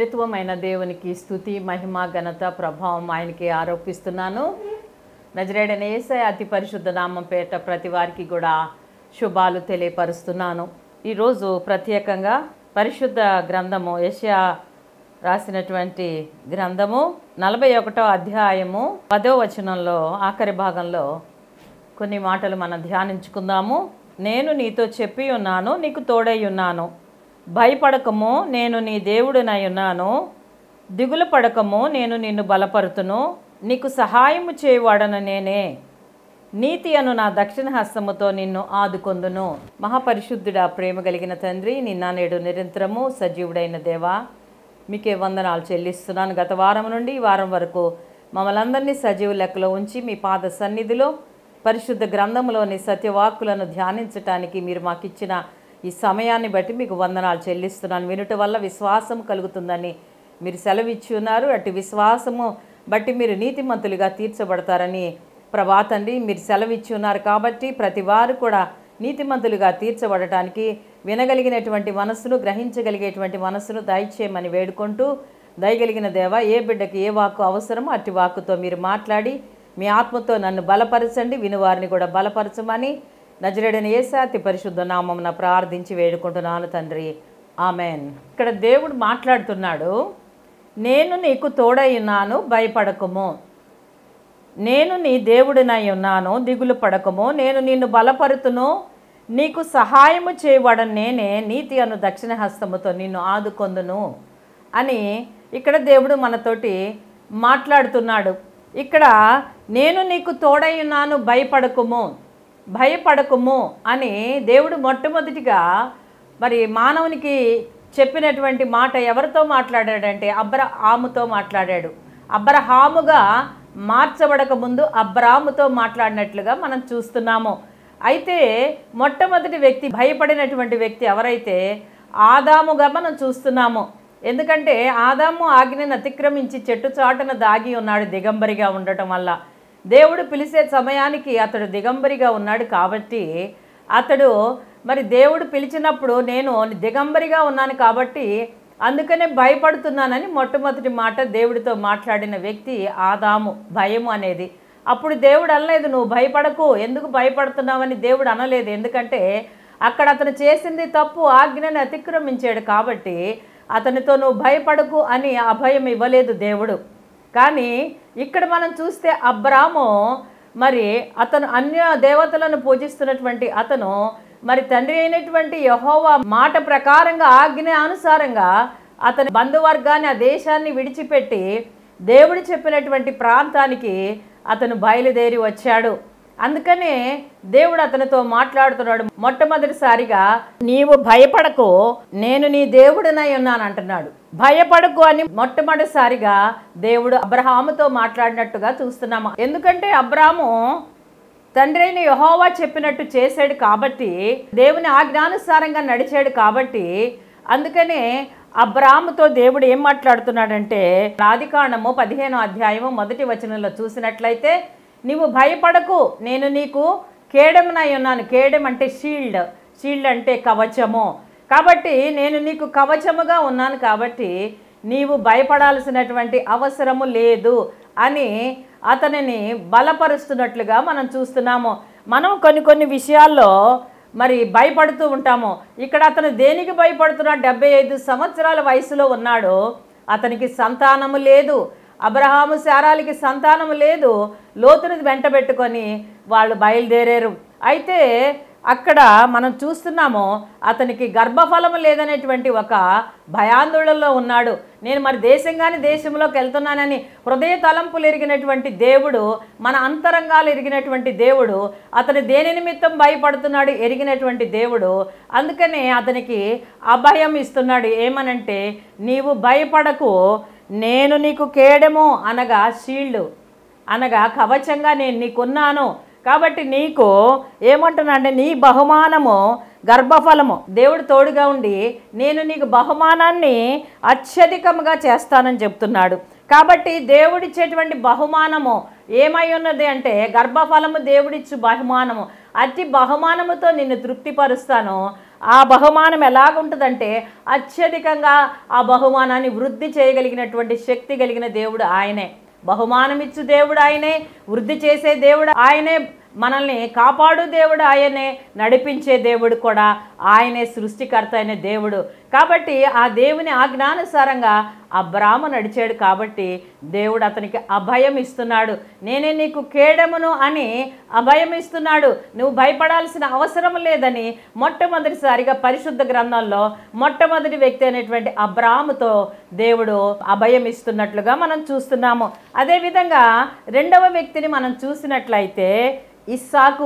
త్రిత్వమైన దేవునికి స్థుతి మహిమ ఘనత ప్రభావం ఆయనకి ఆరోపిస్తున్నాను నజరేడని ఏసై అతి పరిశుద్ధ నామం పేట ప్రతి వారికి కూడా శుభాలు తెలియపరుస్తున్నాను ఈరోజు ప్రత్యేకంగా పరిశుద్ధ గ్రంథము యెషయా రాసినటువంటి గ్రంథము నలభై ఒకటో అధ్యాయము పదో వచనంలో ఆఖరి భాగంలో కొన్ని మాటలు మనం ధ్యానించుకుందాము నేను నీతో చెప్పి ఉన్నాను నీకు తోడై ఉన్నాను భయపడకము నేను నీ దేవుడినై ఉన్నాను దిగులు పడకము నేను నిన్ను బలపరుతును నీకు సహాయము చేయవాడన నేనే నీతి అను నా దక్షిణ హస్తముతో నిన్ను ఆదుకొందును మహాపరిశుద్ధుడా ప్రేమ కలిగిన తండ్రి నిన్న నేడు నిరంతరము సజీవుడైన దేవా మీకే వందనాలు చెల్లిస్తున్నాను గత వారం నుండి ఈ వారం వరకు మమ్మల్ని అందరినీ సజీవ లెక్కలో ఉంచి మీ పాద సన్నిధిలో పరిశుద్ధ గ్రంథంలోని సత్యవాక్కులను ధ్యానించటానికి మీరు మాకు ఇచ్చిన ఈ సమయాన్ని బట్టి మీకు వందనాలు చెల్లిస్తున్నాను వినుట వల్ల విశ్వాసం కలుగుతుందని మీరు సెలవిచ్చి ఉన్నారు అటు విశ్వాసము బట్టి మీరు నీతిమంతులుగా తీర్చబడతారని ప్రభా తండ్రి మీరు సెలవిచ్చి ఉన్నారు కాబట్టి ప్రతి వారు కూడా నీతిమంతులుగా తీర్చబడటానికి వినగలిగినటువంటి మనస్సును గ్రహించగలిగేటువంటి మనస్సును దయచేయమని వేడుకుంటూ దయగలిగిన దేవ ఏ బిడ్డకి ఏ వాక్కు అవసరమో అట్టి వాక్కుతో మీరు మాట్లాడి మీ ఆత్మతో నన్ను బలపరచండి వినువారిని కూడా బలపరచమని నజరేడని ఏసాతి పరిశుద్ధ నామమున ప్రార్థించి వేడుకుంటున్నాను తండ్రి ఆమెన్ ఇక్కడ దేవుడు మాట్లాడుతున్నాడు నేను నీకు తోడై ఉన్నాను భయపడకము నేను నీ దేవుడినై ఉన్నాను దిగులు పడకము నేను నిన్ను బలపరుతును నీకు సహాయము చేయబడను నేనే నీతి అను దక్షిణ హస్తముతో నిన్ను ఆదుకొందును అని ఇక్కడ దేవుడు మనతోటి మాట్లాడుతున్నాడు ఇక్కడ నేను నీకు తోడై ఉన్నాను భయపడకుము భయపడకుము అని దేవుడు మొట్టమొదటిగా మరి మానవునికి చెప్పినటువంటి మాట ఎవరితో మాట్లాడాడంటే అబ్రహాముతో మాట్లాడాడు అబ్రహాముగా మార్చబడక ముందు అబ్రాముతో మాట్లాడినట్లుగా మనం చూస్తున్నాము అయితే మొట్టమొదటి వ్యక్తి భయపడినటువంటి వ్యక్తి ఎవరైతే ఆదాముగా మనం చూస్తున్నాము ఎందుకంటే ఆదాము ఆజ్ఞను అతిక్రమించి చెట్టు చాటున దాగి ఉన్నాడు దిగంబరిగా ఉండటం వల్ల దేవుడు పిలిచే సమయానికి అతడు దిగంబరిగా ఉన్నాడు కాబట్టి అతడు మరి దేవుడు పిలిచినప్పుడు నేను దిగంబరిగా ఉన్నాను కాబట్టి అందుకనే భయపడుతున్నానని మొట్టమొదటి మాట దేవుడితో మాట్లాడిన వ్యక్తి ఆదాము భయము అనేది అప్పుడు దేవుడు అనలేదు నువ్వు భయపడకు ఎందుకు భయపడుతున్నావని దేవుడు అనలేదు ఎందుకంటే అక్కడ అతను చేసింది తప్పు ఆజ్ఞని అతిక్రమించాడు కాబట్టి అతనితో నువ్వు భయపడకు అని అభయం ఇవ్వలేదు దేవుడు కానీ ఇక్కడ మనం చూస్తే అబ్రాము మరి అతను అన్య దేవతలను పూజిస్తున్నటువంటి అతను మరి తండ్రి అయినటువంటి యహోవా మాట ప్రకారంగా ఆజ్ఞ అనుసారంగా అతని బంధువర్గాన్ని ఆ దేశాన్ని విడిచిపెట్టి దేవుడు చెప్పినటువంటి ప్రాంతానికి అతను బయలుదేరి వచ్చాడు అందుకనే దేవుడు అతనితో మాట్లాడుతున్నాడు మొట్టమొదటిసారిగా నీవు భయపడకు నేను నీ దేవుడినై ఉన్నాను అంటున్నాడు భయపడకు అని మొట్టమొదటిసారిగా దేవుడు అబ్రహాముతో మాట్లాడినట్టుగా చూస్తున్నాము ఎందుకంటే అబ్రాము తండ్రి అయిన యహోవా చెప్పినట్టు చేశాడు కాబట్టి దేవుని ఆజ్ఞానుసారంగా నడిచాడు కాబట్టి అందుకనే అబ్రాముతో దేవుడు ఏం మాట్లాడుతున్నాడంటే ఆదికాండము పదిహేనో అధ్యాయము మొదటి వచనంలో చూసినట్లయితే నీవు భయపడకు నేను నీకు కేడెమునై ఉన్నాను కేడెం అంటే షీల్డ్ షీల్డ్ అంటే కవచము కాబట్టి నేను నీకు కవచముగా ఉన్నాను కాబట్టి నీవు భయపడాల్సినటువంటి అవసరము లేదు అని అతనిని బలపరుస్తున్నట్లుగా మనం చూస్తున్నాము మనం కొన్ని కొన్ని విషయాల్లో మరి భయపడుతూ ఉంటాము ఇక్కడ అతను దేనికి భయపడుతున్నాడు డెబ్బై ఐదు సంవత్సరాల వయసులో ఉన్నాడు అతనికి సంతానము లేదు అబ్రహాము శారాలకి సంతానము లేదు లోతుని వెంట పెట్టుకొని వాళ్ళు బయలుదేరారు అయితే అక్కడ మనం చూస్తున్నాము అతనికి గర్భఫలము లేదనేటువంటి ఒక భయాందోళనలో ఉన్నాడు నేను మరి దేశంగాని దేశంలోకి వెళ్తున్నానని హృదయ తలంపులు ఎరిగినటువంటి దేవుడు మన అంతరంగాలు ఎరిగినటువంటి దేవుడు అతని దేని నిమిత్తం భయపడుతున్నాడు ఎరిగినటువంటి దేవుడు అందుకనే అతనికి అభయం ఇస్తున్నాడు ఏమనంటే నీవు భయపడకు నేను నీకు కేడము అనగా షీల్డ్ అనగా కవచంగా నేను నీకున్నాను కాబట్టి నీకు ఏమంటున్నా అంటే నీ బహుమానము గర్భఫలము దేవుడు తోడుగా ఉండి నేను నీకు బహుమానాన్ని అత్యధికముగా చేస్తానని చెప్తున్నాడు కాబట్టి దేవుడిచ్చేటువంటి బహుమానము ఏమై ఉన్నది అంటే గర్భఫలము దేవుడిచ్చు బహుమానము అతి బహుమానముతో నిన్ను తృప్తిపరుస్తాను ఆ బహుమానం ఎలాగుంటుందంటే అత్యధికంగా ఆ బహుమానాన్ని వృద్ధి చేయగలిగినటువంటి శక్తి కలిగిన దేవుడు ఆయనే బహుమానం ఇచ్చు దేవుడు ఆయనే వృద్ధి చేసే దేవుడు ఆయనే మనల్ని కాపాడు దేవుడు ఆయనే నడిపించే దేవుడు కూడా ఆయనే సృష్టికర్త అయిన దేవుడు కాబట్టి ఆ దేవుని ఆజ్ఞానుసారంగా అబ్రాము నడిచాడు కాబట్టి దేవుడు అతనికి అభయం ఇస్తున్నాడు నేనే నీకు కేడమును అని అభయం ఇస్తున్నాడు నువ్వు భయపడాల్సిన అవసరం లేదని మొట్టమొదటిసారిగా పరిశుద్ధ గ్రంథంలో మొట్టమొదటి వ్యక్తి అయినటువంటి అబ్రాముతో దేవుడు అభయం ఇస్తున్నట్లుగా మనం చూస్తున్నాము అదేవిధంగా రెండవ వ్యక్తిని మనం చూసినట్లయితే ఇస్సాకు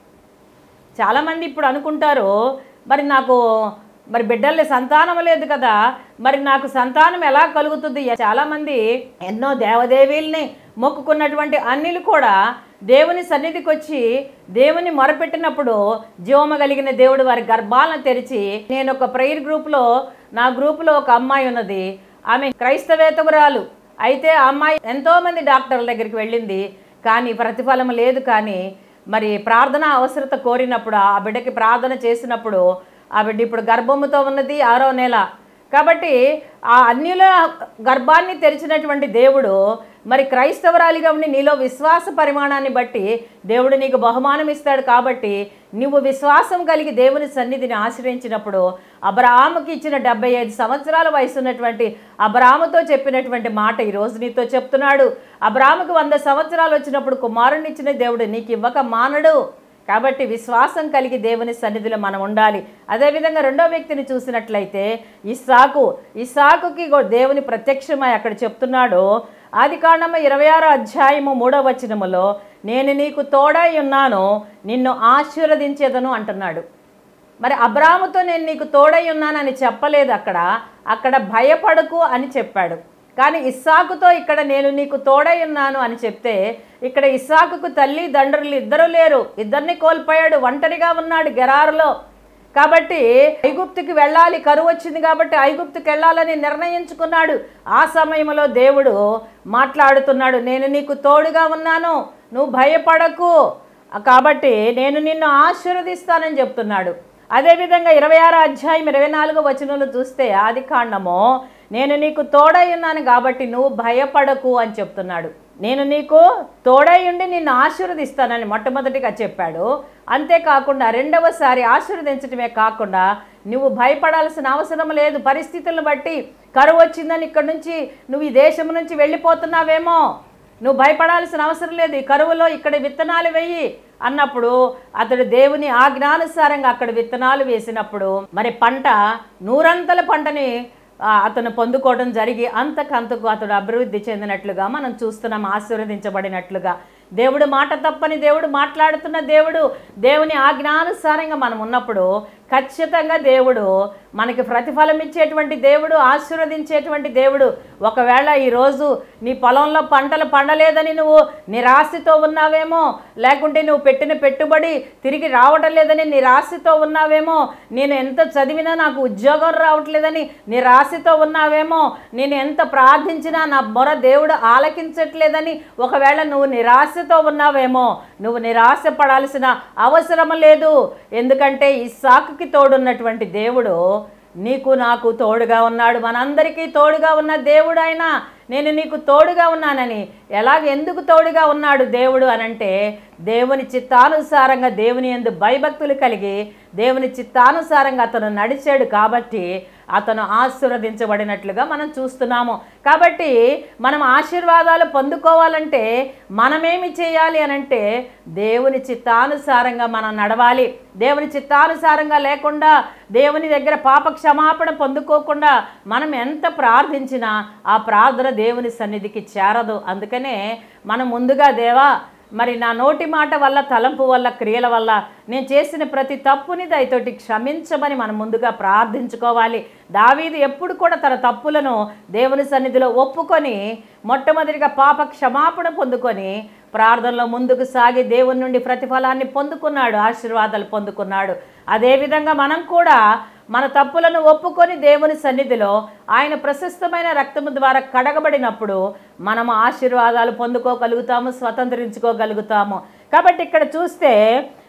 చాలామంది ఇప్పుడు అనుకుంటారు మరి నాకు మరి బిడ్డల్ని సంతానం లేదు కదా మరి నాకు సంతానం ఎలా కలుగుతుంది చాలామంది ఎన్నో దేవదేవీల్ని మొక్కుకున్నటువంటి అన్నిలు కూడా దేవుని సన్నిధికి వచ్చి దేవుని మొరపెట్టినప్పుడు జీవమ కలిగిన దేవుడు వారి గర్భాలను తెరిచి నేను ఒక ప్రేయర్ గ్రూప్లో నా గ్రూపులో ఒక అమ్మాయి ఉన్నది ఆమె క్రైస్తవేతకురాలు అయితే ఆ అమ్మాయి ఎంతోమంది డాక్టర్ల దగ్గరికి వెళ్ళింది కానీ ప్రతిఫలం లేదు కానీ మరి ప్రార్థన అవసరత కోరినప్పుడు ఆ బిడ్డకి ప్రార్థన చేసినప్పుడు ఆ బిడ్డ ఇప్పుడు గర్భముతో ఉన్నది ఆరో నెల కాబట్టి ఆ అన్యుల గర్భాన్ని తెరిచినటువంటి దేవుడు మరి క్రైస్తవరాలిగా ఉండి నీలో విశ్వాస పరిమాణాన్ని బట్టి దేవుడు నీకు బహుమానం ఇస్తాడు కాబట్టి నువ్వు విశ్వాసం కలిగి దేవుని సన్నిధిని ఆశ్రయించినప్పుడు అబ్రాహాముకి ఇచ్చిన డెబ్బై ఐదు సంవత్సరాల వయసు ఉన్నటువంటి అబ్రాహాముతో చెప్పినటువంటి మాట ఈరోజు నీతో చెప్తున్నాడు అబ్రాహాముకు వంద సంవత్సరాలు వచ్చినప్పుడు కుమారుని ఇచ్చిన దేవుడు నీకు ఇవ్వక మానడు కాబట్టి విశ్వాసం కలిగి దేవుని సన్నిధిలో మనం ఉండాలి అదేవిధంగా రెండో వ్యక్తిని చూసినట్లయితే ఇస్సాకు ఇస్సాకుకి గో- దేవుని ప్రత్యక్షమై అక్కడ చెప్తున్నాడు ఆది కాండము ఇరవై ఆరో అధ్యాయము మూడో వచనములో నేను నీకు తోడై ఉన్నాను నిన్ను ఆశీర్వదించేదను అంటున్నాడు మరి అబ్రాముతో నేను నీకు తోడై ఉన్నానని చెప్పలేదు అక్కడ అక్కడ భయపడకు అని చెప్పాడు కానీ ఇస్సాకుతో ఇక్కడ నేను నీకు తోడై ఉన్నాను అని చెప్తే ఇక్కడ ఇస్సాకుకు తల్లి దండ్రులు ఇద్దరు లేరు ఇద్దరిని కోల్పోయాడు ఒంటరిగా ఉన్నాడు గెరారులో కాబట్టి ఐగుప్తుకి వెళ్ళాలి కరువు వచ్చింది కాబట్టి ఐగుప్తుకి వెళ్ళాలని నిర్ణయించుకున్నాడు ఆ సమయంలో దేవుడు మాట్లాడుతున్నాడు నేను నీకు తోడుగా ఉన్నాను నువ్వు భయపడకు కాబట్టి నేను నిన్ను ఆశీర్వదిస్తానని చెప్తున్నాడు అదేవిధంగా ఇరవై ఆరో అధ్యాయం ఇరవై నాలుగో వచనంలో చూస్తే ఆది కాండము నేను నీకు తోడై ఉన్నాను కాబట్టి నువ్వు భయపడకు అని చెప్తున్నాడు నేను నీకు తోడై ఉండి నిన్ను ఆశీర్వదిస్తానని మొట్టమొదటిగా చెప్పాడు అంతేకాకుండా రెండవసారి ఆశీర్వదించడమే కాకుండా నువ్వు భయపడాల్సిన అవసరం లేదు పరిస్థితులను బట్టి కరువు వచ్చిందని ఇక్కడ నుంచి నువ్వు ఈ దేశం నుంచి వెళ్ళిపోతున్నావేమో నువ్వు భయపడాల్సిన అవసరం లేదు ఈ కరువులో ఇక్కడ విత్తనాలు వెయ్యి అన్నప్పుడు అతడు దేవుని ఆజ్ఞానుసారంగా అక్కడ విత్తనాలు వేసినప్పుడు మరి పంట నూరంతల పంటని ఆ, అతను పొందుకోవడం జరిగి అంతకంతకు అతడు అభివృద్ధి చెందినట్లుగా మనం చూస్తున్నాం ఆశీర్వదించబడినట్లుగా దేవుడు మాట తప్పని దేవుడు మాట్లాడుతున్న దేవుడు దేవుని ఆజ్ఞానుసారంగా మనం ఉన్నప్పుడు ఖచ్చితంగా దేవుడు మనకి ప్రతిఫలం ఇచ్చేటువంటి దేవుడు ఆశీర్వదించేటువంటి దేవుడు ఒకవేళ ఈరోజు నీ పొలంలో పంటలు పండలేదని నువ్వు నిరాశతో ఉన్నావేమో లేకుంటే నువ్వు పెట్టిన పెట్టుబడి తిరిగి రావడం లేదని నిరాశతో ఉన్నావేమో నేను ఎంత చదివినా నాకు ఉద్యోగం రావట్లేదని నిరాశతో ఉన్నావేమో నేను ఎంత ప్రార్థించినా నా మొర దేవుడు ఆలకించట్లేదని ఒకవేళ నువ్వు నిరాశతో ఉన్నావేమో నువ్వు నిరాశ పడాల్సిన అవసరం లేదు ఎందుకంటే ఈ సాకుకి తోడున్నటువంటి దేవుడు నీకు నాకు తోడుగా ఉన్నాడు మనందరికీ తోడుగా ఉన్న దేవుడు ఆయన నేను నీకు తోడుగా ఉన్నానని ఎలాగ ఎందుకు తోడుగా ఉన్నాడు దేవుడు అనంటే దేవుని చిత్తానుసారంగా దేవుని ఎందు భయభక్తులు కలిగి దేవుని చిత్తానుసారంగా అతను నడిచాడు కాబట్టి అతను ఆశీర్వదించబడినట్లుగా మనం చూస్తున్నాము కాబట్టి మనం ఆశీర్వాదాలు పొందుకోవాలంటే మనమేమి చేయాలి అనంటే దేవుని చిత్తానుసారంగా మనం నడవాలి దేవుని చిత్తానుసారంగా లేకుండా దేవుని దగ్గర పాప క్షమాపణ పొందుకోకుండా మనం ఎంత ప్రార్థించినా ఆ ప్రార్థన దేవుని సన్నిధికి చేరదు అందుకనే మనం ముందుగా దేవా మరి నా నోటి మాట వల్ల తలంపు వల్ల క్రియల వల్ల నేను చేసిన ప్రతి తప్పుని దయతోటి క్షమించమని మనం ముందుగా ప్రార్థించుకోవాలి దావీదు ఎప్పుడు కూడా తన తప్పులను దేవుని సన్నిధిలో ఒప్పుకొని మొట్టమొదటిగా పాప క్షమాపణ పొందుకొని ప్రార్థనలో ముందుకు సాగి దేవుని నుండి ప్రతిఫలాన్ని పొందుకున్నాడు ఆశీర్వాదాలు పొందుకున్నాడు అదేవిధంగా మనం కూడా మన తప్పులను ఒప్పుకొని దేవుని సన్నిధిలో ఆయన ప్రశస్తమైన రక్తము ద్వారా కడగబడినప్పుడు మనం ఆశీర్వాదాలు పొందుకోగలుగుతాము స్వతంత్రించుకోగలుగుతాము కాబట్టి ఇక్కడ చూస్తే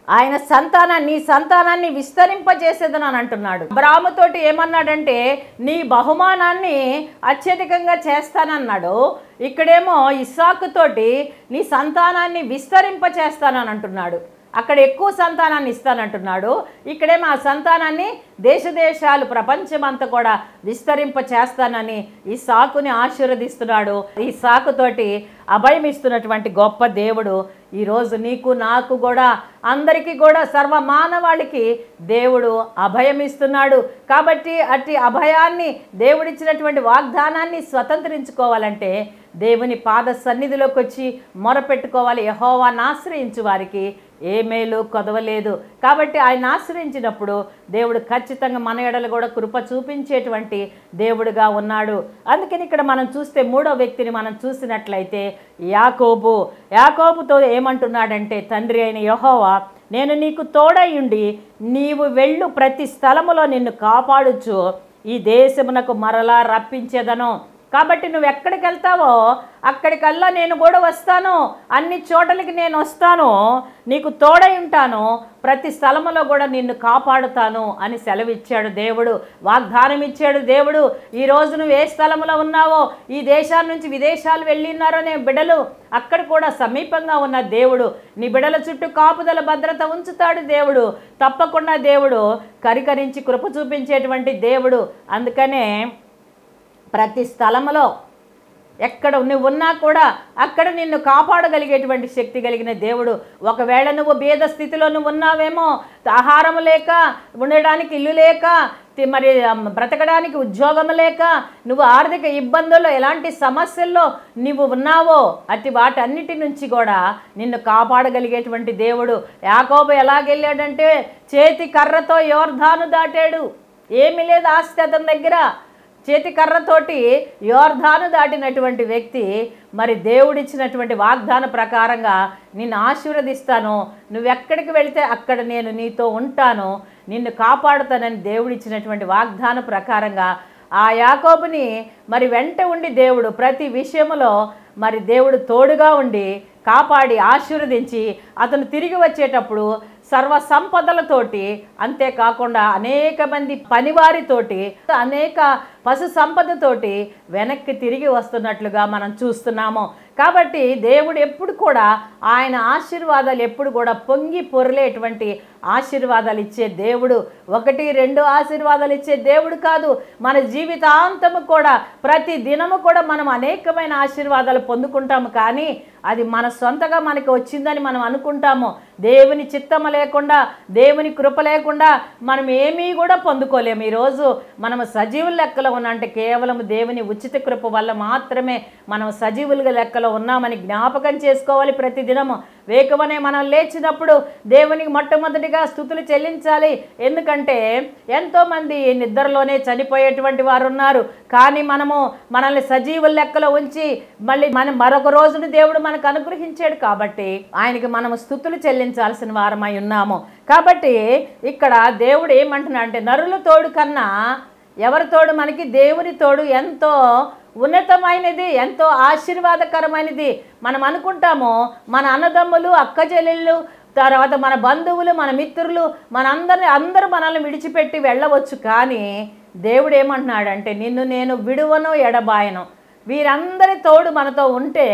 ఆయన సంతానాన్ని నీ సంతానాన్ని విస్తరింపజేసేదని అని అంటున్నాడు అబ్రాముతోటి ఏమన్నాడంటే నీ బహుమానాన్ని అత్యధికంగా చేస్తానన్నాడు ఇక్కడేమో ఇస్సాకుతోటి నీ సంతానాన్ని విస్తరింపచేస్తానని అంటున్నాడు అక్కడ ఎక్కువ సంతానాన్ని ఇస్తానంటున్నాడు ఇక్కడేమో ఆ సంతానాన్ని దేశ దేశాలు ప్రపంచమంతా కూడా విస్తరింప చేస్తానని ఈ సాకుని ఆశీర్వదిస్తున్నాడు ఈ సాకుతోటి అభయం ఇస్తున్నటువంటి గొప్ప దేవుడు ఈరోజు నీకు నాకు కూడా అందరికీ కూడా సర్వ మానవాళికి దేవుడు అభయం ఇస్తున్నాడు కాబట్టి అట్టి అభయాన్ని దేవుడిచ్చినటువంటి వాగ్దానాన్ని స్వతంత్రించుకోవాలంటే దేవుని పాద సన్నిధిలోకి వచ్చి మొరపెట్టుకోవాలి యహోవాన్ని ఆశ్రయించు వారికి ఏ మేలు కొదవలేదు కాబట్టి ఆయన ఆశ్రయించినప్పుడు దేవుడు ఖచ్చితంగా మన ఎడలు కూడా కృప చూపించేటువంటి దేవుడుగా ఉన్నాడు అందుకని ఇక్కడ మనం చూస్తే మూడో వ్యక్తిని మనం చూసినట్లయితే యాకోబు యాకోబుతో ఏమంటున్నాడంటే తండ్రి అయిన యహోవా నేను నీకు తోడయుండి నీవు వెళ్ళు ప్రతి స్థలములో నిన్ను కాపాడుచు ఈ దేశమునకు మరలా రప్పించేదను కాబట్టి నువ్వు ఎక్కడికి వెళ్తావో అక్కడికల్లా నేను కూడా వస్తాను అన్ని చోటలకి నేను వస్తాను నీకు తోడై ఉంటాను ప్రతి స్థలములో కూడా నిన్ను కాపాడుతాను అని సెలవిచ్చాడు దేవుడు వాగ్దానం ఇచ్చాడు దేవుడు ఈ రోజు నువ్వు ఏ స్థలంలో ఉన్నావో ఈ దేశాల నుంచి విదేశాలు వెళ్ళినారో నే బిడలు అక్కడ కూడా సమీపంగా ఉన్న దేవుడు నీ బిడల చుట్టూ కాపుదల భద్రత ఉంచుతాడు దేవుడు తప్పకుండా దేవుడు కరికరించి కృప చూపించేటువంటి దేవుడు అందుకనే ప్రతి స్థలంలో ఎక్కడ నువ్వు ఉన్నా కూడా అక్కడ నిన్ను కాపాడగలిగేటువంటి శక్తి కలిగిన దేవుడు ఒకవేళ నువ్వు భేద స్థితిలో నువ్వు ఉన్నావేమో ఆహారం లేక ఉండడానికి ఇల్లు లేక తి- మరి అమ్, బ్రతకడానికి ఉద్యోగం లేక నువ్వు ఆర్థిక ఇబ్బందుల్లో ఎలాంటి సమస్యల్లో నువ్వు ఉన్నావో అట్టి వాటన్నిటి నుంచి కూడా నిన్ను కాపాడగలిగేటువంటి దేవుడు యాకోబు ఎలాగెళ్ళాడంటే చేతి కర్రతో యోర్ధాను దాటాడు ఏమీ లేదు ఆస్తి అతని దగ్గర చేతి కర్రతోటి యోర్ధాను దాటినటువంటి వ్యక్తి మరి దేవుడిచ్చినటువంటి వాగ్దాన ప్రకారంగా నిన్ను ఆశీర్వదిస్తాను నువ్వెక్కడికి వెళితే అక్కడ నేను నీతో ఉంటాను నిన్ను కాపాడుతానని దేవుడిచ్చినటువంటి వాగ్దాన ప్రకారంగా ఆ యాకోబుని మరి వెంట ఉండి దేవుడు ప్రతి విషయంలో మరి దేవుడు తోడుగా ఉండి కాపాడి ఆశీర్వదించి అతను తిరిగి వచ్చేటప్పుడు సర్వ సంపదలతోటి అంతేకాకుండా అనేక మంది పనివారితోటి అనేక పశు సంపదతోటి వెనక్కి తిరిగి వస్తున్నట్లుగా మనం చూస్తున్నాము కాబట్టి దేవుడు ఎప్పుడు కూడా ఆయన ఆశీర్వాదాలు ఎప్పుడు కూడా పొంగి పొరలేటువంటి ఆశీర్వాదాలు ఇచ్చే దేవుడు ఒకటి రెండు ఆశీర్వాదాలు ఇచ్చే దేవుడు కాదు మన జీవితాంతము కూడా ప్రతి దినము కూడా మనం అనేకమైన ఆశీర్వాదాలు పొందుకుంటాము కానీ అది మన సొంతగా మనకి వచ్చిందని మనం అనుకుంటాము దేవుని చిత్తము లేకుండా దేవుని కృప లేకుండా మనం ఏమీ కూడా పొందుకోలేము ఈరోజు మనం సజీవుల లెక్కలో ఉన్నా అంటే కేవలం దేవుని ఉచిత కృప వల్ల మాత్రమే మనం సజీవులుగా లెక్కలో ఉన్నామని జ్ఞాపకం చేసుకోవాలి ప్రతి దినము వేకమనే మనం లేచినప్పుడు దేవునికి మొట్టమొదటిగా స్థుతులు చెల్లించాలి ఎందుకంటే ఎంతోమంది నిద్రలోనే చనిపోయేటువంటి వారు ఉన్నారు కానీ మనము మనల్ని సజీవుల లెక్కలో ఉంచి మళ్ళీ మనం మరొక రోజును దేవుడు మనకు అనుగ్రహించాడు కాబట్టి ఆయనకి మనము స్థుతులు చెల్లించాల్సిన వారమై ఉన్నాము కాబట్టి ఇక్కడ దేవుడు ఏమంటున్నా అంటే నరుల తోడు కన్నా ఎవరి తోడు మనకి దేవుని తోడు ఎంతో ఉన్నతమైనది ఎంతో ఆశీర్వాదకరమైనది మనం అనుకుంటాము మన అన్నదమ్ములు అక్క చెల్లెళ్ళు తర్వాత మన బంధువులు మన మిత్రులు మన అందరిని అందరూ మనల్ని విడిచిపెట్టి వెళ్ళవచ్చు కానీ దేవుడు ఏమంటున్నాడంటే నిన్ను నేను విడువను ఎడబాయను వీరందరి తోడు మనతో ఉంటే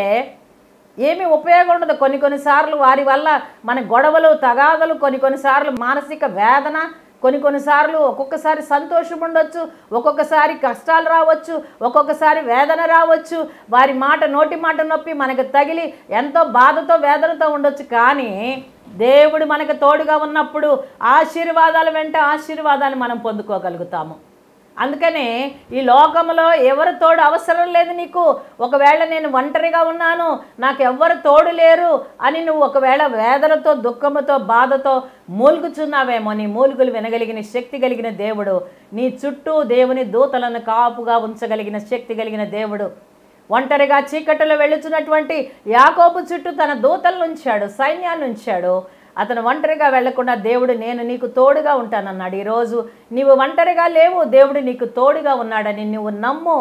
ఏమీ ఉపయోగం ఉండదు కొన్ని కొన్నిసార్లు వారి వల్ల మన గొడవలు తగాదలు కొన్ని కొన్నిసార్లు మానసిక వేదన కొన్ని కొన్నిసార్లు ఒక్కొక్కసారి సంతోషం ఉండొచ్చు ఒక్కొక్కసారి కష్టాలు రావచ్చు ఒక్కొక్కసారి వేదన రావచ్చు వారి మాట నోటి మాట నొప్పి మనకు తగిలి ఎంతో బాధతో వేదనతో ఉండొచ్చు కానీ దేవుడు మనకు తోడుగా ఉన్నప్పుడు ఆశీర్వాదాల వెంట ఆశీర్వాదాన్ని మనం పొందుకోగలుగుతాము అందుకనే ఈ లోకంలో ఎవరు తోడు అవసరం లేదు నీకు ఒకవేళ నేను ఒంటరిగా ఉన్నాను నాకు ఎవ్వరు తోడు లేరు అని నువ్వు ఒకవేళ వేదనతో దుఃఖముతో బాధతో మూలుగుచున్నావేమో నీ మూలుగులు వినగలిగిన శక్తి కలిగిన దేవుడు నీ చుట్టూ దేవుని దూతలను కాపుగా ఉంచగలిగిన శక్తి కలిగిన దేవుడు ఒంటరిగా చీకటిలో వెళుతున్నటువంటి యాకోబు చుట్టూ తన దూతలను ఉంచాడు సైన్యాన్ని ఉంచాడు అతను ఒంటరిగా వెళ్లకుండా దేవుడు నేను నీకు తోడుగా ఉంటానన్నాడు ఈరోజు నీవు ఒంటరిగా లేవు దేవుడు నీకు తోడుగా ఉన్నాడని నువ్వు నమ్ము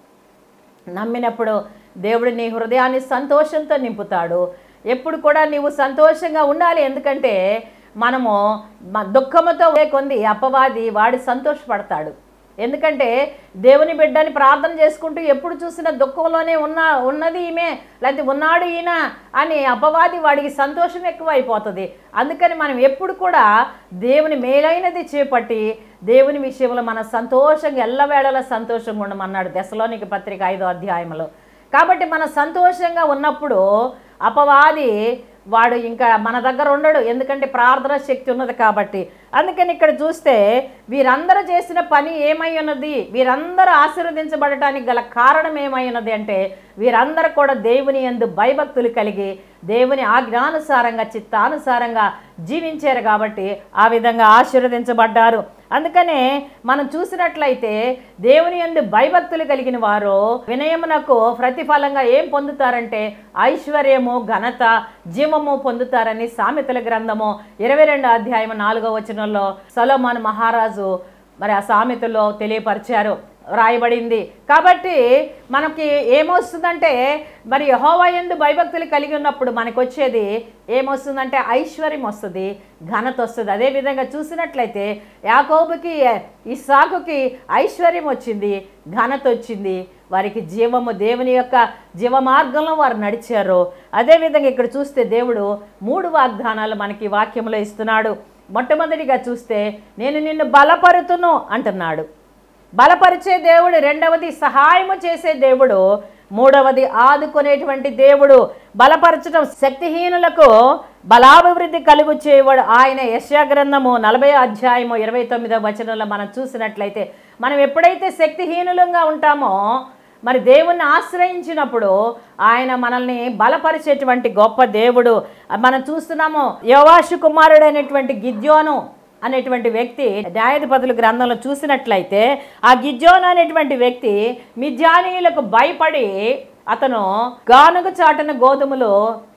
నమ్మినప్పుడు దేవుడు నీ హృదయాన్ని సంతోషంతో నింపుతాడు ఎప్పుడు కూడా నీవు సంతోషంగా ఉండాలి ఎందుకంటే మనము మ- దుఃఖముతో కొంది అపవాది వాడి సంతోషపడతాడు ఎందుకంటే దేవుని బిడ్డని ప్రార్థన చేసుకుంటూ ఎప్పుడు చూసినా దుఃఖంలోనే ఉన్న ఉన్నది ఈమె లేకపోతే ఉన్నాడు ఈయన అని అపవాది వాడికి సంతోషం ఎక్కువ అయిపోతుంది అందుకని మనం ఎప్పుడు కూడా దేవుని మేలైనది చేపట్టి దేవుని విషయంలో మన సంతోషంగా ఎల్లవేళలా సంతోషంగా ఉండమన్నాడు దశలోనికి పత్రిక ఐదో అధ్యాయంలో కాబట్టి మన సంతోషంగా ఉన్నప్పుడు అపవాది వాడు ఇంకా మన దగ్గర ఉండడు ఎందుకంటే ప్రార్థన శక్తి ఉన్నది కాబట్టి అందుకని ఇక్కడ చూస్తే వీరందరూ చేసిన పని ఏమై ఉన్నది వీరందరూ ఆశీర్వదించబడటానికి గల కారణం ఏమై ఉన్నది అంటే వీరందరూ కూడా దేవుని యందు భయభక్తులు కలిగి దేవుని ఆజ్ఞానుసారంగా చిత్తానుసారంగా జీవించారు కాబట్టి ఆ విధంగా ఆశీర్వదించబడ్డారు అందుకనే మనం చూసినట్లయితే దేవుని యందు భయభక్తులు కలిగిన వారు వినయమునకు ప్రతిఫలంగా ఏం పొందుతారంటే ఐశ్వర్యము ఘనత జీవము పొందుతారని సామెతల గ్రంథము ఇరవై రెండు అధ్యాయం నాలుగో వచనంలో సొలొమోన్ మహారాజు మరి ఆ సామెతలో తెలియపరిచారు రాయబడింది కాబట్టి మనకి ఏమొస్తుందంటే మరి యెహోవా యందు భయభక్తులు కలిగి ఉన్నప్పుడు మనకు వచ్చేది ఏమొస్తుందంటే ఐశ్వర్యం వస్తుంది ఘనత వస్తుంది అదేవిధంగా చూసినట్లయితే యాకోబుకి ఇస్సాకుకి ఐశ్వర్యం వచ్చింది ఘనత వచ్చింది వారికి జీవము దేవుని యొక్క జీవ మార్గంలో వారు నడిచారు అదేవిధంగా ఇక్కడ చూస్తే దేవుడు మూడు వాగ్దానాలు మనకి వాక్యంలో ఇస్తున్నాడు మొట్టమొదటిగా చూస్తే నేను నిన్ను బలపరుతును అంటున్నాడు బలపరిచే దేవుడు రెండవది సహాయము చేసే దేవుడు మూడవది ఆదుకునేటువంటి దేవుడు బలపరచడం శక్తిహీనులకు బలాభివృద్ధి కలుగు చేయవాడు ఆయన యశా గ్రంథము నలభై అధ్యాయము ఇరవై తొమ్మిదో వచనంలో మనం చూసినట్లయితే మనం ఎప్పుడైతే శక్తిహీనులంగా ఉంటామో మరి దేవుణ్ణి ఆశ్రయించినప్పుడు ఆయన మనల్ని బలపరిచేటువంటి గొప్ప దేవుడు మనం చూస్తున్నాము యోవాషు కుమారుడైనటువంటి గిద్యోను అనేటువంటి వ్యక్తి న్యాయాధిపతుల గ్రంథంలో చూసినట్లయితే ఆ గిజ్జోన్ అనేటువంటి వ్యక్తి మిద్యానీయులకు భయపడి అతను గానుగ చాటున గోధుమలు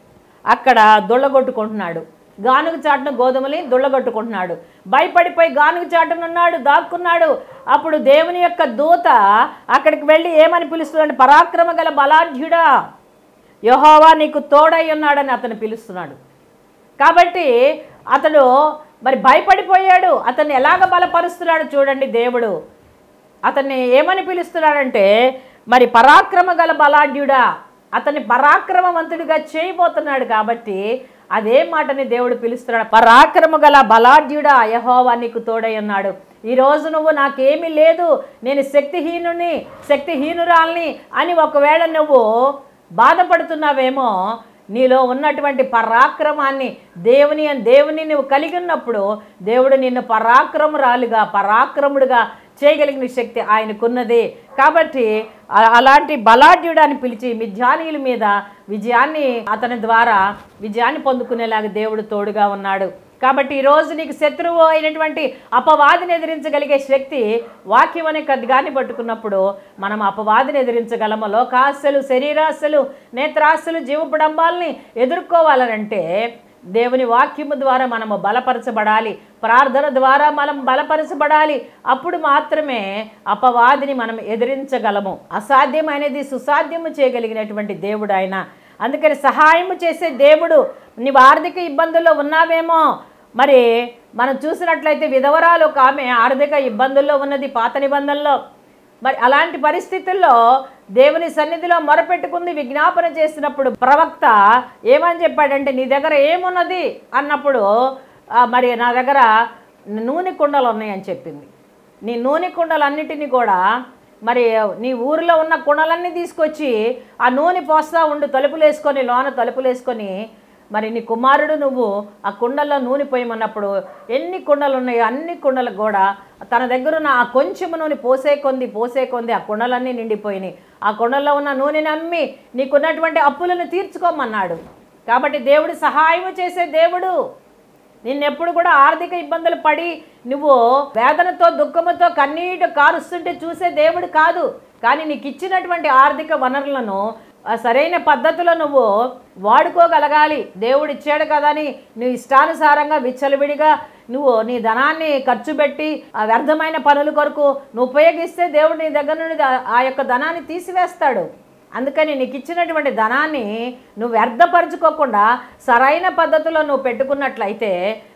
అక్కడ దుళ్ళగొట్టుకుంటున్నాడు గానుగ చాటున గోధుమని దుళ్ళగొట్టుకుంటున్నాడు భయపడిపోయి గానుగ చాటున ఉన్నాడు దాక్కున్నాడు అప్పుడు దేవుని యొక్క దూత అక్కడికి వెళ్ళి ఏమని పిలుస్తున్నాడు పరాక్రమ గల బలాఢ్యుడా యహోవా నీకు తోడై ఉన్నాడని అతను పిలుస్తున్నాడు కాబట్టి అతడు మరి భయపడిపోయాడు అతన్ని ఎలాగ బలపరుస్తున్నాడు చూడండి దేవుడు అతన్ని ఏమని పిలుస్తున్నాడంటే మరి పరాక్రమ గల బలాఢ్యుడా అతన్ని పరాక్రమవంతుడిగా చేయబోతున్నాడు కాబట్టి అదే మాటని దేవుడు పిలుస్తున్నాడు పరాక్రమ గల బలాఢ్యుడా యహోవా నీకు తోడై ఉన్నాడు ఈరోజు నువ్వు నాకేమీ లేదు నేను శక్తిహీనుని శక్తిహీనురాల్ని అని ఒకవేళ నువ్వు బాధపడుతున్నావేమో నీలో ఉన్నటువంటి పరాక్రమాన్ని దేవుని దేవుని నువ్వు కలిగి ఉన్నప్పుడు దేవుడు నిన్ను పరాక్రమురాలుగా పరాక్రముడుగా చేయగలిగిన శక్తి ఆయనకున్నది కాబట్టి అ- అలాంటి బలాఢ్యుడాన్ని పిలిచి మిథ్యానీయుల మీద విజయాన్ని అతని ద్వారా విజయాన్ని పొందుకునేలాగా దేవుడు తోడుగా ఉన్నాడు కాబట్టి ఈరోజు నీకు శత్రువు అయినటువంటి అపవాదిని ఎదిరించగలిగే శక్తి వాక్యం అనే ఖడ్గాన్ని పట్టుకున్నప్పుడు మనం అపవాదిని ఎదిరించగలము లోకాశలు శరీరాశలు నేత్రాశలు జీవపుడంబాల్ని ఎదుర్కోవాలనంటే దేవుని వాక్యము ద్వారా మనము బలపరచబడాలి ప్రార్థన ద్వారా మనం బలపరచబడాలి అప్పుడు మాత్రమే అపవాదిని మనం ఎదిరించగలము అసాధ్యమైనది సుసాధ్యము చేయగలిగినటువంటి దేవుడు ఆయన అందుకని సహాయము చేసే దేవుడు నీవు ఆర్థిక ఇబ్బందుల్లో ఉన్నావేమో మరి మనం చూసినట్లయితే విధవరాలు ఒక ఆమె ఆర్థిక ఇబ్బందుల్లో ఉన్నది పాత నిబంధనలో మరి అలాంటి పరిస్థితుల్లో దేవుని సన్నిధిలో మొరపెట్టుకుంది విజ్ఞాపన చేసినప్పుడు ప్రవక్త ఏమని చెప్పాడంటే నీ దగ్గర ఏమున్నది అన్నప్పుడు "ఆ, మరి నా దగ్గర నూనె కుండలు ఉన్నాయని చెప్పింది నీ నూనె కుండలన్నిటినీ కూడా మరి నీ ఊరిలో ఉన్న కుండలన్నీ తీసుకొచ్చి ఆ నూనె పోస్తా ఉండు తలుపులు వేసుకొని లోన తలుపులు వేసుకొని మరి నీ కుమారుడు నువ్వు ఆ కుండల్లో నూనె పోయమన్నప్పుడు ఎన్ని కుండలు ఉన్నాయో అన్ని కుণ্ডలకు కూడా తన దగ్గర ఉన్న ఆ కొంచెము నూనె పోసే కొంది పోసే కొంది ఆ కుండలన్నీ నిండిపోయినాయి ఆ కుండల్లో ఉన్న నూనెని అమ్మి నీకున్నటువంటి అప్పులను తీర్చుకోమన్నాడు కాబట్టి దేవుడు సహాయం చేసే దేవుడు నిన్నెప్పుడు కూడా ఆర్థిక ఇబ్బందులు పడి నువ్వు వేదనతో దుఃఖముతో కన్నీటి కారుస్తుంటే చూసే దేవుడు కాదు కానీ నీకు ఇచ్చినటువంటి ఆర్థిక వనరులను ఆ సరైన పద్ధతిలో నువ్వు వాడుకోగలగాలి దేవుడు ఇచ్చాడు కదా అని నువ్వు ఇష్టానుసారంగా విచ్చలవిడిగా నువ్వు నీ ధనాన్ని ఖర్చు పెట్టి ఆ వ్యర్థమైన పనుల కొరకు నువ్వు ఉపయోగిస్తే దేవుడు నీ దగ్గర నుండి ఆ- ఆ యొక్క ధనాన్ని తీసివేస్తాడు అందుకని నీకు ఇచ్చినటువంటి ధనాన్ని నువ్వు వ్యర్థపరచుకోకుండా సరైన పద్ధతిలో నువ్వు పెట్టుకున్నట్లయితే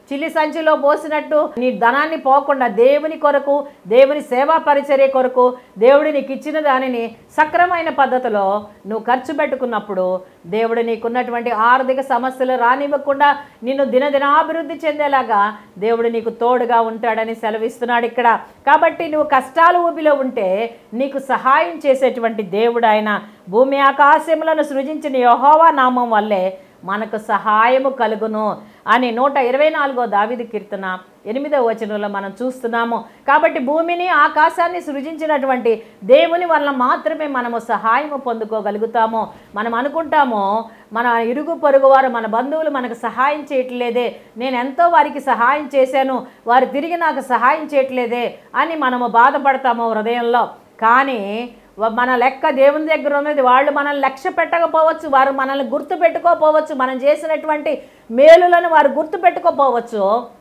చిల్లి సంచిలో పోసినట్టు నీ ధనాన్ని పోకుండా దేవుని కొరకు దేవుని సేవా పరిచర్య కొరకు దేవుడు నీకు ఇచ్చిన దానిని సక్రమైన పద్ధతిలో నువ్వు ఖర్చు పెట్టుకున్నప్పుడు దేవుడు నీకున్నటువంటి ఆర్థిక సమస్యలు రానివ్వకుండా నిన్ను దినదినాభివృద్ధి చెందేలాగా దేవుడు నీకు తోడుగా ఉంటాడని సెలవిస్తున్నాడు ఇక్కడ కాబట్టి నువ్వు కష్టాలు ఊబిలో ఉంటే నీకు సహాయం చేసేటువంటి దేవుడు ఆయన భూమి ఆకాశములను సృజించిన యహోవా నామం వల్లే మనకు సహాయము కలుగును అని నూట ఇరవై నాలుగో దావిది కీర్తన ఎనిమిదవ వచనంలో మనం చూస్తున్నాము కాబట్టి భూమిని ఆకాశాన్ని సృజించినటువంటి దేవుని వల్ల మాత్రమే మనము సహాయము పొందుకోగలుగుతాము మనం అనుకుంటాము మన ఇరుగు పొరుగు వారు మన బంధువులు మనకు సహాయం చేయట్లేదే నేను ఎంతో వారికి సహాయం చేశాను వారు తిరిగి నాకు సహాయం చేయట్లేదే అని మనము బాధపడతాము హృదయంలో కానీ వ- మన లెక్క దేవుని దగ్గర ఉన్నది వాళ్ళు మనల్ని లక్ష్య పెట్టకపోవచ్చు వారు మనల్ని గుర్తు పెట్టుకోపోవచ్చు మనం చేసినటువంటి మేలులను వారు గుర్తు పెట్టుకోపోవచ్చు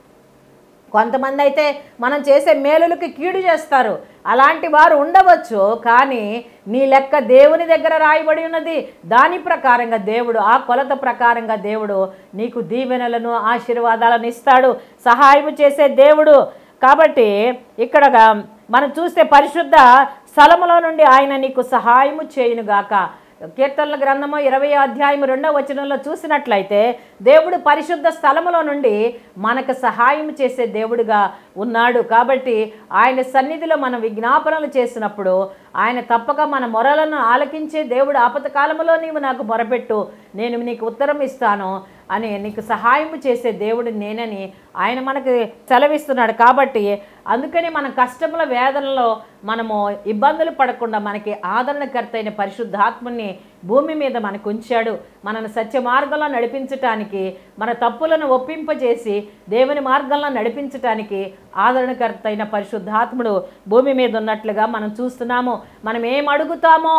కొంతమంది అయితే మనం చేసే మేలులకి కీడు చేస్తారు అలాంటి వారు ఉండవచ్చు కానీ నీ లెక్క దేవుని దగ్గర రాయబడి ఉన్నది దాని ప్రకారంగా దేవుడు ఆ కొలత ప్రకారంగా దేవుడు నీకు దీవెనలను ఆశీర్వాదాలను ఇస్తాడు సహాయం చేసే దేవుడు కాబట్టి ఇక్కడ మనం చూస్తే పరిశుద్ధ స్థలములో నుండి ఆయన నీకు సహాయము చేయునుగాక కీర్తనల గ్రంథము ఇరవై అధ్యాయం రెండవ వచనంలో చూసినట్లయితే దేవుడు పరిశుద్ధ స్థలములో నుండి మనకు సహాయం చేసే దేవుడుగా ఉన్నాడు కాబట్టి ఆయన సన్నిధిలో మనం విజ్ఞాపనలు చేసినప్పుడు ఆయన తప్పక మన మొరలను ఆలకించే దేవుడు ఆపత కాలములో నీవు నాకు మొరపెట్టు నేను నీకు ఉత్తరం ఇస్తాను అని నీకు సహాయం చేసే దేవుడు నేనని ఆయన మనకి సెలవిస్తున్నాడు కాబట్టి అందుకని మన కష్టముల వేదనలో మనము ఇబ్బందులు పడకుండా మనకి ఆదరణకర్త అయిన పరిశుద్ధాత్మని భూమి మీద మనకు ఉంచాడు మనను సత్య మార్గంలో నడిపించటానికి మన తప్పులను ఒప్పింపజేసి దేవుని మార్గంలో నడిపించటానికి ఆదరణకర్త అయిన పరిశుద్ధాత్ముడు భూమి మీద ఉన్నట్లుగా మనం చూస్తున్నాము మనం ఏం అడుగుతామో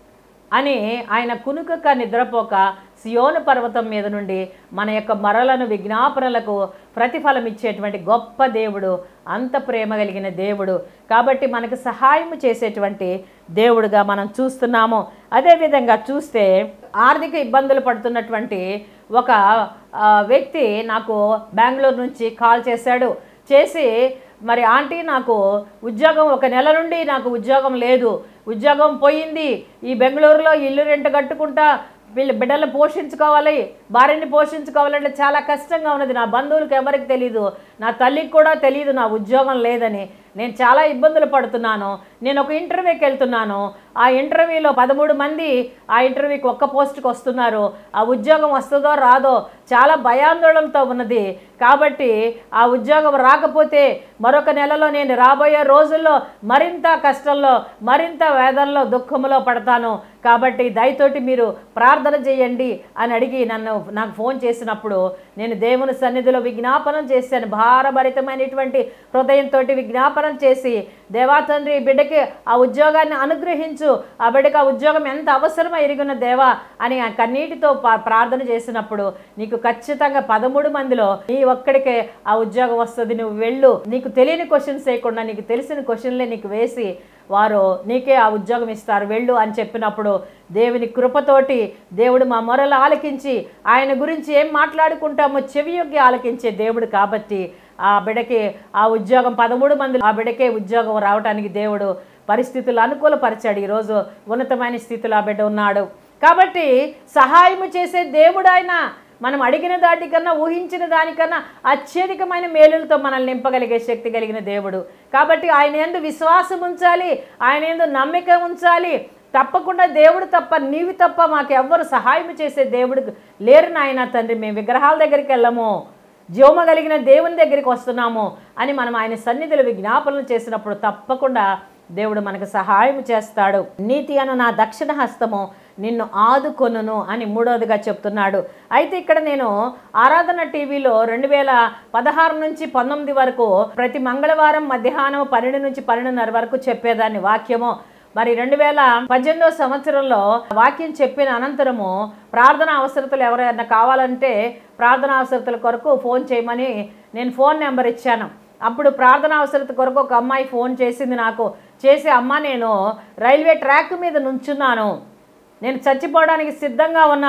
అని ఆయన కునుకక నిద్రపోక సియోను పర్వతం మీద నుండి మన యొక్క మరలను విజ్ఞాపనలకు ప్రతిఫలం ఇచ్చేటువంటి గొప్ప దేవుడు అంత ప్రేమ కలిగిన దేవుడు కాబట్టి మనకు సహాయం చేసేటువంటి దేవుడుగా మనం చూస్తున్నాము అదేవిధంగా చూస్తే ఆర్థిక ఇబ్బందులు పడుతున్నటువంటి ఒక ఆ, వ్యక్తి నాకు బెంగళూరు నుంచి కాల్ చేశాడు చేసి మరి ఆంటీ నాకు ఉద్యోగం ఒక నెల నుండి నాకు ఉద్యోగం లేదు ఉద్యోగం పోయింది ఈ బెంగళూరులో ఇల్లు రెంట్ కట్టుకుంటా వీళ్ళ బిడ్డలను పోషించుకోవాలి భార్యని పోషించుకోవాలంటే చాలా కష్టంగా ఉన్నది నా బంధువులకు ఎవరికి తెలియదు నా తల్లికి కూడా తెలియదు నా ఉద్యోగం లేదని నేను చాలా ఇబ్బందులు పడుతున్నాను నేను ఒక ఇంటర్వ్యూకి వెళ్తున్నాను ఆ ఇంటర్వ్యూలో పదమూడు మంది ఆ ఇంటర్వ్యూకి ఒక్క పోస్ట్కి వస్తున్నారు ఆ ఉద్యోగం వస్తుందో రాదో చాలా భయాందోళనతో ఉన్నది కాబట్టి ఆ ఉద్యోగం రాకపోతే మరొక నెలలో నేను రాబోయే రోజుల్లో మరింత కష్టంలో మరింత వేదనలో దుఃఖంలో పడతాను కాబట్టి దయతోటి మీరు ప్రార్థన చేయండి అని అడిగి నన్ను నాకు ఫోన్ చేసినప్పుడు నేను దేవుని సన్నిధిలో విజ్ఞాపనం చేశాను భారభరితమైనటువంటి హృదయంతో విజ్ఞాపనం చేసి దేవా తండ్రి ఈ బిడ్డకి ఆ ఉద్యోగాన్ని అనుగ్రహించు ఆ బిడ్డకి ఆ ఉద్యోగం ఎంత అవసరమో ఎరిగిన దేవా అని ఆ కన్నీటితో పా- ప్రార్థన చేసినప్పుడు నీకు ఖచ్చితంగా పదమూడు మందిలో నీ ఒక్కడికే ఆ ఉద్యోగం వస్తుంది నువ్వు వెళ్ళు నీకు తెలియని క్వశ్చన్స్ వేయకుండా నీకు తెలిసిన క్వశ్చన్లే నీకు వేసి వారు నీకే ఆ ఉద్యోగం ఇస్తారు వెళ్ళు అని చెప్పినప్పుడు దేవుని కృపతోటి దేవుడు మా మొరలు ఆలకించి ఆయన గురించి ఏం మాట్లాడుకుంటామో చెవియొగ్గి ఆలకించే దేవుడు కాబట్టి ఆ బిడకి ఆ ఉద్యోగం పదమూడు మంది ఆ బిడకే ఉద్యోగం రావడానికి దేవుడు పరిస్థితులు అనుకూలపరిచాడు ఈరోజు ఉన్నతమైన స్థితిలో ఆ బిడ్డ ఉన్నాడు కాబట్టి సహాయము చేసే దేవుడు ఆయన మనం అడిగిన దాటికన్నా ఊహించిన దానికన్నా అత్యధికమైన మేలులతో మనల్ని నింపగలిగే శక్తి కలిగిన దేవుడు కాబట్టి ఆయన ఎందు విశ్వాసం ఉంచాలి ఆయన ఎందు నమ్మిక ఉంచాలి తప్పకుండా దేవుడు తప్ప నీవి తప్ప మాకు ఎవ్వరు సహాయం చేసే దేవుడు లేరు నాయన తండ్రి మేము విగ్రహాల దగ్గరికి వెళ్ళము జీవమ కలిగిన దేవుని దగ్గరికి వస్తున్నాము అని మనం ఆయన సన్నిధిలో విజ్ఞాపనలు చేసినప్పుడు తప్పకుండా దేవుడు మనకు సహాయం చేస్తాడు నీతి అను నా దక్షిణ హస్తము నిన్ను ఆదుకొనును అని మూడవదిగా చెప్తున్నాడు అయితే ఇక్కడ నేను ఆరాధన టీవీలో రెండు వేల పదహారు నుంచి పంతొమ్మిది వరకు ప్రతి మంగళవారం మధ్యాహ్నం పన్నెండు నుంచి పన్నెండున్నర వరకు చెప్పేదాన్ని వాక్యము మరి రెండు వేల పద్దెనిమిదవ సంవత్సరంలో వాక్యం చెప్పిన అనంతరము ప్రార్థన అవసరతలు ఎవరైనా కావాలంటే ప్రార్థన అవసరతల కొరకు ఫోన్ చేయమని నేను ఫోన్ నెంబర్ ఇచ్చాను అప్పుడు ప్రార్థన అవసరత కొరకు ఒక అమ్మాయి ఫోన్ చేసింది నాకు చేసి అమ్మ నేను రైల్వే ట్రాక్ మీద నుంచున్నాను నేను చచ్చిపోవడానికి సిద్ధంగా ఉన్నాను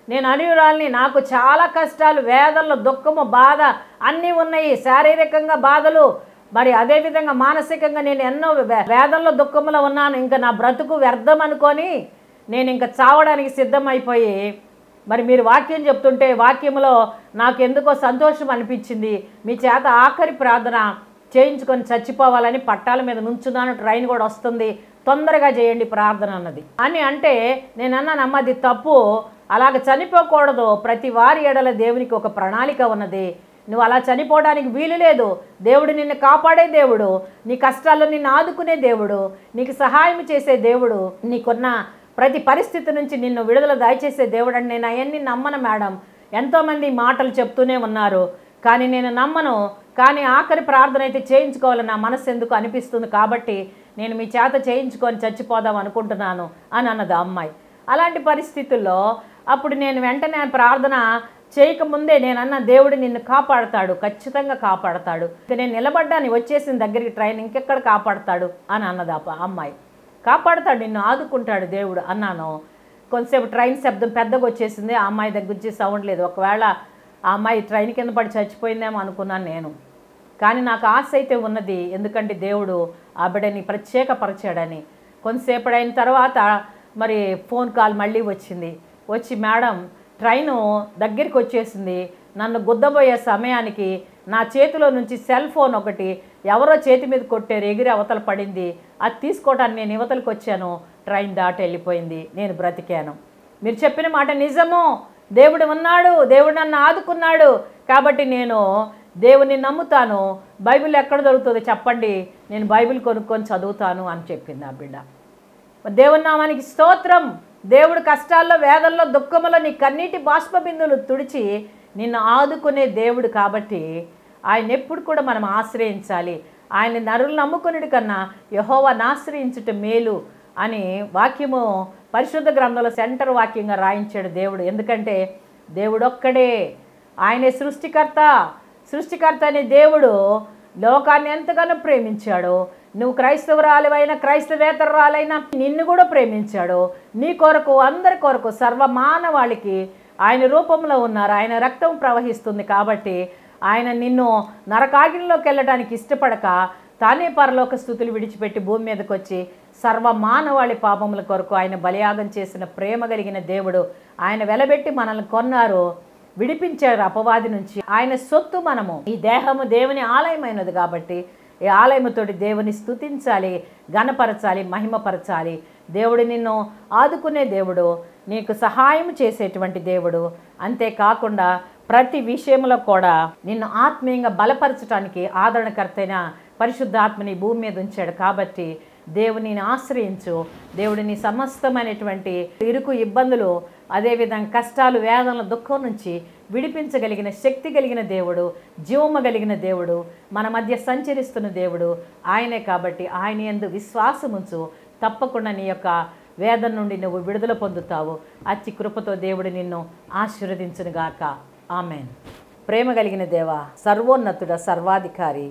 నేను అనియురాల్ని నాకు చాలా కష్టాలు వేదనలు దుఃఖము బాధ అన్నీ ఉన్నాయి శారీరకంగా బాధలు మరి అదేవిధంగా మానసికంగా నేను ఎన్నో వే- వేదనలో దుఃఖంలో ఉన్నాను ఇంకా నా బ్రతుకు వ్యర్థం అనుకొని నేను ఇంకా చావడానికి సిద్ధమైపోయి మరి మీరు వాక్యం చెప్తుంటే వాక్యంలో నాకు ఎందుకో సంతోషం అనిపించింది మీ చేత ఆఖరి ప్రార్థన చేయించుకొని చచ్చిపోవాలని పట్టాల మీద నుంచున్నాను ట్రైన్ కూడా వస్తుంది తొందరగా చేయండి ప్రార్థన అన్నది అని అంటే నేను అన్నాను అమ్మ అది తప్పు అలాగ చనిపోకూడదు ప్రతి వారి ఎడల దేవునికి ఒక ప్రణాళిక ఉన్నది నువ్వు అలా చనిపోవడానికి వీలు లేదు దేవుడు నిన్ను కాపాడే దేవుడు నీ కష్టాల్లో నిన్ను ఆదుకునే దేవుడు నీకు సహాయం చేసే దేవుడు నీకున్న ప్రతి పరిస్థితి నుంచి నిన్ను విడుదల దయచేసే దేవుడు అని నేను అవన్నీ నమ్మను మేడం ఎంతోమంది మాటలు చెప్తూనే ఉన్నారు కానీ నేను నమ్మను కానీ ఆఖరి ప్రార్థన అయితే చేయించుకోవాలని నా మనసు ఎందుకు అనిపిస్తుంది కాబట్టి నేను మీ చేత చేయించుకొని చచ్చిపోదాం అనుకుంటున్నాను అని అన్నది ఆ అమ్మాయి అలాంటి పరిస్థితుల్లో అప్పుడు నేను వెంటనే ప్రార్థన చేయకముందే నేను అన్న దేవుడు నిన్ను కాపాడతాడు ఖచ్చితంగా కాపాడతాడు ఇక నేను నిలబడ్డాను వచ్చేసిన దగ్గరికి ట్రైన్ ఇంకెక్కడ కాపాడతాడు అని అన్నది ఆ ప- అమ్మాయి కాపాడతాడు నిన్ను ఆదుకుంటాడు దేవుడు అన్నాను కొంతసేపు ట్రైన్ శబ్దం పెద్దగా వచ్చేసింది ఆ అమ్మాయి దగ్గర నుంచి సౌండ్ లేదు ఒకవేళ ఆ అమ్మాయి ట్రైన్ కింద పడి చచ్చిపోయిందేమో అనుకున్నాను నేను కానీ నాకు ఆశ అయితే ఉన్నది ఎందుకంటే దేవుడు ఆ బిడ్డని ప్రత్యేకపరిచాడని కొంతసేపు అయిన తర్వాత మరి ఫోన్ కాల్ మళ్ళీ వచ్చింది వచ్చి మేడం ట్రైను దగ్గరికి వచ్చేసింది నన్ను గుద్దబోయే సమయానికి నా చేతిలో నుంచి సెల్ ఫోన్ ఒకటి ఎవరో చేతి మీద కొట్టారు ఎగిరి అవతల పడింది అది తీసుకోవడానికి నేను యువతలకు వచ్చాను ట్రైన్ దాటి వెళ్ళిపోయింది నేను బ్రతికాను మీరు చెప్పిన మాట నిజము దేవుడు ఉన్నాడు దేవుడు నన్ను ఆదుకున్నాడు కాబట్టి నేను దేవుని నమ్ముతాను బైబిల్ ఎక్కడ దొరుకుతుందో చెప్పండి నేను బైబిల్ కొనుక్కొని చదువుతాను అని చెప్పింది ఆ బిడ్డ మరి దేవుని నామానికి స్తోత్రం దేవుడు కష్టాల్లో వేదల్లో దుఃఖములో నీ కన్నీటి బాష్ప బిందువులు తుడిచి నిన్ను ఆదుకునే దేవుడు కాబట్టి ఆయన ఎప్పుడు కూడా మనం ఆశ్రయించాలి ఆయన నరులు నమ్ముకునేది కన్నా యహోవాను ఆశ్రయించుట మేలు అని వాక్యము పరిశుద్ధ గ్రంథంలో సెంటర్ వాక్యంగా రాయించాడు దేవుడు ఎందుకంటే దేవుడు ఒక్కడే ఆయనే సృష్టికర్త సృష్టికర్త అనే దేవుడు లోకాన్ని ఎంతగానో ప్రేమించాడు నువ్వు క్రైస్తవురాలివైనా క్రైస్తవేతరురాలైనా నిన్ను కూడా ప్రేమించాడు నీ కొరకు అందరి కొరకు సర్వమానవాళికి ఆయన రూపంలో ఉన్నారు ఆయన రక్తం ప్రవహిస్తుంది కాబట్టి ఆయన నిన్ను నరకాగిరిలోకి వెళ్ళడానికి ఇష్టపడక తానే పరలోక స్థుతులు విడిచిపెట్టి భూమి మీదకి వచ్చి సర్వమానవాళి పాపముల కొరకు ఆయన బలియాగం చేసిన ప్రేమ కలిగిన దేవుడు ఆయన వెలబెట్టి మనల్ని కొన్నారు విడిపించారు అపవాది నుంచి ఆయన సొత్తు మనము ఈ దేహము దేవుని ఆలయమైనది కాబట్టి ఈ ఆలయముతోటి దేవుని స్తుతించాలి ఘనపరచాలి మహిమపరచాలి దేవుడు నిన్ను ఆదుకునే దేవుడు నీకు సహాయం చేసేటువంటి దేవుడు అంతేకాకుండా ప్రతి విషయంలో కూడా నిన్ను ఆత్మీయంగా బలపరచడానికి ఆదరణకర్తైన పరిశుద్ధాత్మని భూమి మీద ఉంచాడు కాబట్టి దేవునిని ఆశ్రయించు దేవుడిని సమస్తమైనటువంటి ఇరుకు ఇబ్బందులు అదేవిధంగా కష్టాలు వేదనల దుఃఖం నుంచి విడిపించగలిగిన శక్తి కలిగిన దేవుడు జీవము కలిగిన దేవుడు మన మధ్య సంచరిస్తున్న దేవుడు ఆయనే కాబట్టి ఆయన ఎందు విశ్వాసముంచు తప్పకుండా నీ యొక్క వేదన నుండి నువ్వు విడుదల పొందుతావు అతి కృపతో దేవుడు నిన్ను ఆశీర్వదించునుగాక ఆమెన్ ప్రేమ కలిగిన దేవ సర్వోన్నతుడ సర్వాధికారి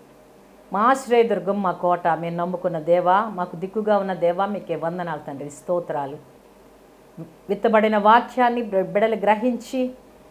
మా ఆశ్రయదుర్గం మా కోట మేము నమ్ముకున్న దేవా మాకు దిక్కుగా ఉన్న దేవా మీకే వందనాలు తండ్రి స్తోత్రాలు విత్తబడిన వాక్యాన్ని బిడ- బిడలు గ్రహించి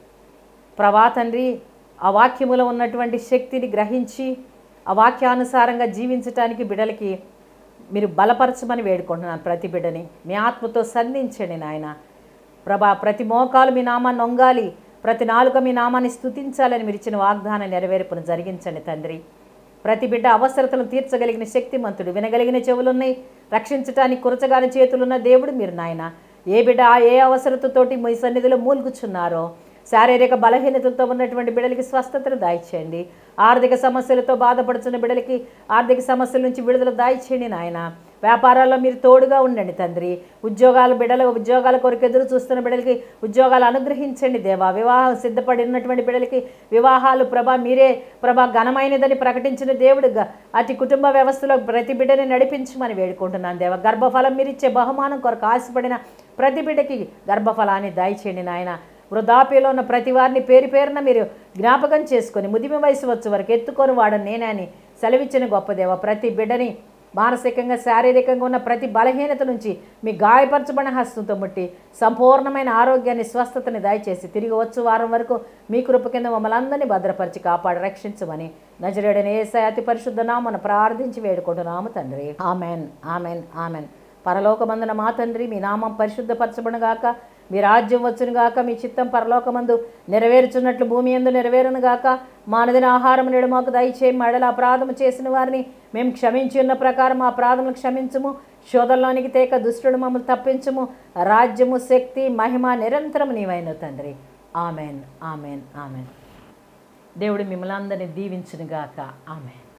ప్రభా తండ్రి ఆ వాక్యములో ఉన్నటువంటి శక్తిని గ్రహించి ఆ వాక్యానుసారంగా జీవించటానికి బిడలకి మీరు బలపరచమని వేడుకుంటున్నాను ప్రతి బిడ్డని మీ ఆత్మతో సంధించండి నాయన ప్రభా ప్రతి మోకాలు మీ నామాన్ని నొంగాలి ప్రతి నాలుక మీ నామాన్ని స్తుతించాలని మీరు ఇచ్చిన వాగ్దానం నెరవేర్పును జరిగించండి తండ్రి ప్రతి బిడ్డ అవసరతలను తీర్చగలిగిన శక్తిమంతుడు వినగలిగిన చెవులున్నాయి రక్షించటానికి కురచగాని చేతులున్న దేవుడు మీరు నాయన ఏ బిడ్డ ఏ అవసరతతోటి మీ సన్నిధిలో మూలుగుచున్నారో శారీరక బలహీనతలతో ఉన్నటువంటి బిడ్డలకి స్వస్థతను దాయిచేయండి ఆర్థిక సమస్యలతో బాధపడుతున్న బిడ్డలకి ఆర్థిక సమస్యల నుంచి విడుదల దాయిచేయండి నాయన వ్యాపారాల్లో మీరు తోడుగా ఉండండి తండ్రి ఉద్యోగాలు బిడ్డల ఉద్యోగాల కొరకు ఎదురు చూస్తున్న బిడ్డలకి ఉద్యోగాలు అనుగ్రహించండి దేవా వివాహం సిద్ధపడినటువంటి బిడ్డలకి వివాహాలు ప్రభా మీరే ప్రభా ఘనమైనదని ప్రకటించిన దేవుడు గ- అతి కుటుంబ వ్యవస్థలో ప్రతి బిడ్డని నడిపించమని వేడుకుంటున్నాను దేవా గర్భఫలం మీరు ఇచ్చే బహుమానం కొరకు ఆశపడిన ప్రతి బిడ్డకి గర్భఫలాన్ని దయచేయండి నాయన వృద్ధాప్యలో ఉన్న ప్రతి వారిని పేరు పేరున మీరు జ్ఞాపకం చేసుకొని ముదిమి వయసు వచ్చే వరకు ఎత్తుకొని వాడు నేనే అని సెలవిచ్చిన గొప్ప దేవ ప్రతి బిడ్డని మానసికంగా శారీరకంగా ఉన్న ప్రతి బలహీనత నుంచి మీ గాయపరచబడిన హస్తంతో ముట్టి సంపూర్ణమైన ఆరోగ్యాన్ని స్వస్థతని దయచేసి తిరిగి వచ్చు వారం వరకు మీ కృప కింద మమ్మల్ని అందరినీ భద్రపరిచి కాపాడి రక్షించమని నజరేడని ఏసై అతి పరిశుద్ధ నామను ప్రార్థించి వేడుకుంటున్నాము తండ్రి ఆమెన్ ఆమెన్ ఆమెన్ పరలోకమందున మా తండ్రి మీ నామం పరిశుద్ధపరచబడును గాక మీ రాజ్యం వచ్చును గాక మీ చిత్తం పరలోకమందు నెరవేరుచున్నట్లు భూమి ఎందు నెరవేరును గాక మానదిన ఆహారం నేడు మాకు దయచేయి మడల అపరాధము చేసిన వారిని మేము క్షమించి ఉన్న ప్రకారం ఆ అపరాధములు క్షమించుము శోధంలోనికి తేక దుష్టుడు మమ్మల్ని తప్పించుము రాజ్యము శక్తి మహిమ నిరంతరం నీవైన తండ్రి ఆమెన్ ఆమెన్ ఆమెన్ దేవుడు మిమ్మల్ని అందరినీ దీవించునుగాక ఆమెన్